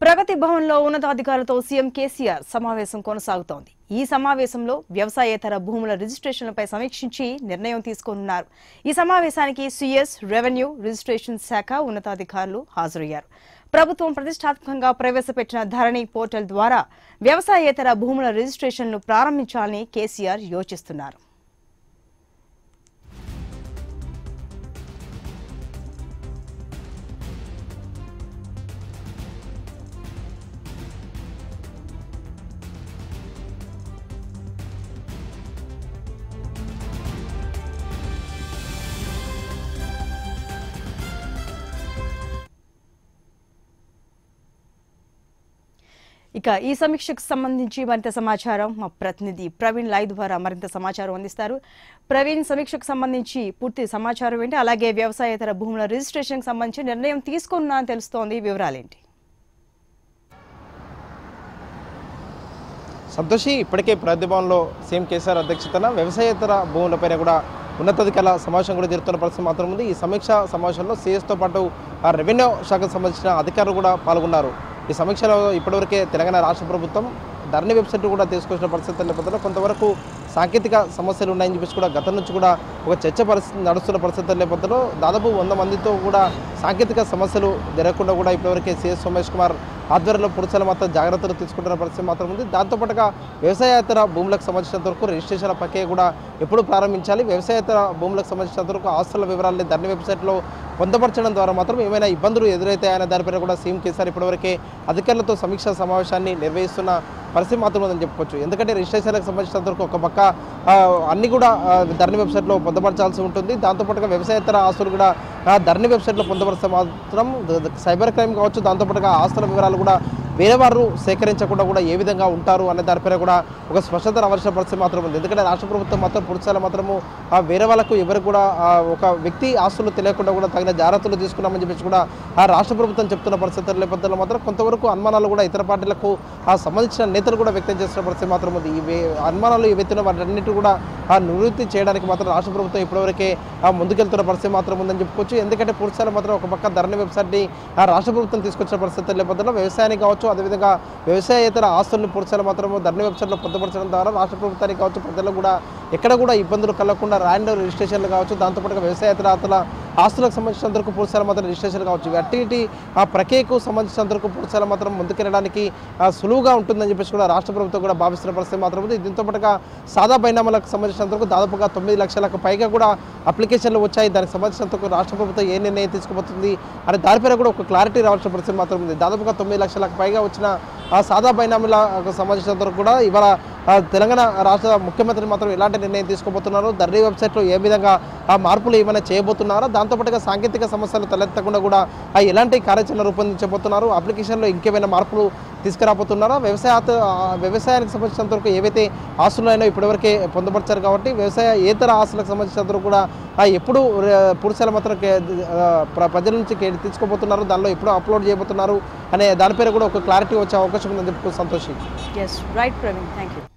ప్రగతి భవన్లో ఉన్నతాధికారులతో సీఎం కేసీఆర్ సమావేశం కొనసాగుతోంది ఈ సమావేశంలో వ్యవసాయేతర భూముల రిజిస్ట్రేషన్లపై సమీక్షించి నిర్ణయం తీసుకోనున్నారు ఈ సమావేశానికి సీఎస్ రెవెన్యూ రిజిస్ట్రేషన్ శాఖ ఉన్నతాధికారులు హాజరయ్యారు ప్రభుత్వం ప్రతిష్టాత్మకంగా ప్రవేశపెట్టిన ధరణి పోర్టల్ ద్వారా వ్యవసాయేతర భూముల రిజిస్ట్రేషన్ను ప్రారంభించాలని కేసీఆర్ యోచిస్తున్నారు ఇక ఈ సమీక్షకు సంబంధించి మరింత సమాచారం మా ప్రతినిధి ప్రవీణ్ లైవ్ ద్వారా మరింత సమాచారం అందిస్తారు ప్రవీణ్ సమీక్షకు సంబంధించి పూర్తి సమాచారం ఏంటి అలాగే వ్యవసాయేతర భూముల రిజిస్ట్రేషన్కి సంబంధించి నిర్ణయం తీసుకున్నా అని తెలుస్తోంది వివరాలేంటి సంతోషి ఇప్పటికే ప్రతిభవన్లో సీఎం కేసీఆర్ అధ్యక్షతన వ్యవసాయేతర భూములపైన కూడా ఉన్నతాధికారుల సమావేశం కూడా జరుగుతున్న పరిస్థితి మాత్రం ఉంది ఈ సమీక్ష సమావేశంలో సీఎస్తో పాటు ఆ రెవెన్యూ శాఖకు సంబంధించిన అధికారులు కూడా పాల్గొన్నారు ఈ సమీక్షలో ఇప్పటివరకే తెలంగాణ రాష్ట్ర ప్రభుత్వం ధరణి వెబ్సైట్ కూడా తీసుకొచ్చిన పరిస్థితి నేపథ్యంలో కొంతవరకు సాంకేతిక సమస్యలు ఉన్నాయని చెప్పేసి కూడా గతం నుంచి కూడా ఒక చర్చ పరిస్థితి నడుస్తున్న పరిస్థితుల నేపథ్యంలో దాదాపు వంద మందితో కూడా సాంకేతిక సమస్యలు జరగకుండా కూడా ఇప్పటివరకే సిఎస్ సోమేష్ కుమార్ ఆధ్వర్యంలో పురుషుల మాత్రం జాగ్రత్తలు తీసుకుంటున్న పరిస్థితి మాత్రం ఉంది దాంతోపాటుగా వ్యవసాయేతర భూములకు సంబంధించినంత వరకు రిజిస్ట్రేషన్ ప్రక్రియ కూడా ఎప్పుడు ప్రారంభించాలి వ్యవసాయేతర భూములకు సంబంధించినంత వరకు ఆస్తుల వివరాలని ధరణి వెబ్సైట్లో పొందపరచడం ద్వారా మాత్రం ఏమైనా ఇబ్బందులు ఎదురైతాయనే దానిపైన కూడా సీఎం కేసీఆర్ ఇప్పటివరకే అధికారులతో సమీక్షా సమావేశాన్ని నిర్వహిస్తున్న పరిస్థితి మాత్రం ఉందని చెప్పుకోవచ్చు ఎందుకంటే రిజిస్ట్రేషన్లకు సంబంధించినంత వరకు ఒక పక్క ఆ, అన్ని కూడా ఆ, ధరణి వెబ్సైట్లో పొందపరచాల్సి ఉంటుంది దాంతోపాటుగా వ్యవసాయేతర ఆస్తులు కూడా ఆ, ధరణి వెబ్సైట్లో పొందపరిస్తే మాత్రం ద- ద- సైబర్ క్రైమ్ కావచ్చు దాంతోపాటుగా ఆస్తుల వివరాలు కూడా వేరే వారు సేకరించకుండా కూడా ఏ విధంగా ఉంటారు అనే దానిపైన కూడా ఒక స్పష్టత రావాల్సిన పరిస్థితి మాత్రం ఉంది ఎందుకంటే రాష్ట్ర ప్రభుత్వం మాత్రం పురుషాల మాత్రము ఆ వేరే వాళ్ళకు ఎవరికి కూడా ఆ ఒక వ్యక్తి ఆస్తులు తెలియకుండా కూడా తగిన జాగ్రత్తలు తీసుకున్నామని చెప్పేసి కూడా ఆ రాష్ట్ర ప్రభుత్వం చెప్తున్న పరిస్థితుల నేపథ్యంలో మాత్రం కొంతవరకు అనుమానాలు కూడా ఇతర పార్టీలకు ఆ సంబంధించిన నేతలు కూడా వ్యక్తం చేస్తున్న పరిస్థితి మాత్రం ఉంది ఈ వే- అనుమానాలు ఏవైతే వాటన్నిటి కూడా ఆ నివృత్తి చేయడానికి మాత్రం రాష్ట్ర ప్రభుత్వం ఇప్పటివరకే ఆ ముందుకెళ్తున్న పరిస్థితి మాత్రం ఉందని చెప్పుకోవచ్చు ఎందుకంటే పురుషాలు మాత్రం ఒక పక్క ధరణి వెబ్సైట్ని ఆ రాష్ట్ర ప్రభుత్వం తీసుకొచ్చిన పరిస్థితుల నేపథ్యంలో వ్యవసాయానికి కావచ్చు అదేవిధంగా వ్యవసాయేతర ఆస్తులను పురుషాలు మాత్రం ధరణి వెబ్సైట్లో పొందుపరచడం ద్వారా రాష్ట్ర ప్రభుత్వానికి కావచ్చు ప్రజలకు కూడా ఎక్కడ కూడా ఇబ్బందులు కలగకుండా ర్యాండ్ రిజిస్ట్రేషన్లు కావచ్చు దాంతోపాటుగా వ్యవసాయేతర ఆస్తుల ఆస్తులకు సంబంధించినంతవరకు పురుషాల మాత్రం రిజిస్ట్రేషన్ కావచ్చు ఇవి అట్టి ఇటు ఆ ప్రక్రియకు సంబంధించినంతవరకు పురుషాల మాత్రం ముందుకెళ్ళడానికి ఆ, సులువుగా ఉంటుందని చెప్పేసి కూడా రాష్ట్ర ప్రభుత్వం కూడా భావిస్తున్న పరిస్థితి మాత్రం ఉంది దీంతో పాటుగా సాదా బైనామాలకు సంబంధించినంతవరకు దాదాపుగా తొమ్మిది లక్షలకు పైగా కూడా అప్లికేషన్లు వచ్చాయి దానికి సంబంధించినంతవరకు రాష్ట్ర ప్రభుత్వం ఏ నిర్ణయం తీసుకోబోతుంది అనే దానిపైన కూడా ఒక క్లారిటీ రావాల్సిన పరిస్థితి మాత్రం ఉంది దాదాపుగా తొమ్మిది లక్షలకు పైగా వచ్చిన ఆ సాదా బైనామీలకు సంబంధించినంతవరకు కూడా ఇవాళ ఆ, తెలంగాణ రాష్ట్ర ముఖ్యమంత్రి మాత్రం ఎలాంటి నిర్ణయం తీసుకోబోతున్నారు ధరణి వెబ్సైట్లో ఏ విధంగా ఆ మార్పులు ఏమైనా చేయబోతున్నారో దాంతోపాటుగా సాంకేతిక సమస్యలు తలెత్తకుండా కూడా ఆ ఎలాంటి కార్యాచరణ రూపొందించబోతున్నారు అప్లికేషన్లో ఇంకేమైనా మార్పులు తీసుకురాబోతున్నారా వ్యవసాయ ఆత- ఆ, వ్యవసాయానికి సంబంధించినంత వరకు ఏవైతే ఆస్తులు అయినా ఇప్పటివరకే పొందుపరిచారు కాబట్టి వ్యవసాయ ఏతర ఆస్తులకు సంబంధించినంత వరకు కూడా ఆ, ఎప్పుడు ర- పురుషాల మాత్రం కే- ఆ, ప్ర- ప్రజల నుంచి కే- తీసుకోబోతున్నారు దానిలో ఎప్పుడు అప్లోడ్ చేయబోతున్నారు అనే దానిపైన కూడా ఒక క్లారిటీ వచ్చే అవకాశం ఉందని చెప్పుకో Santoshi yes right Praveen thank you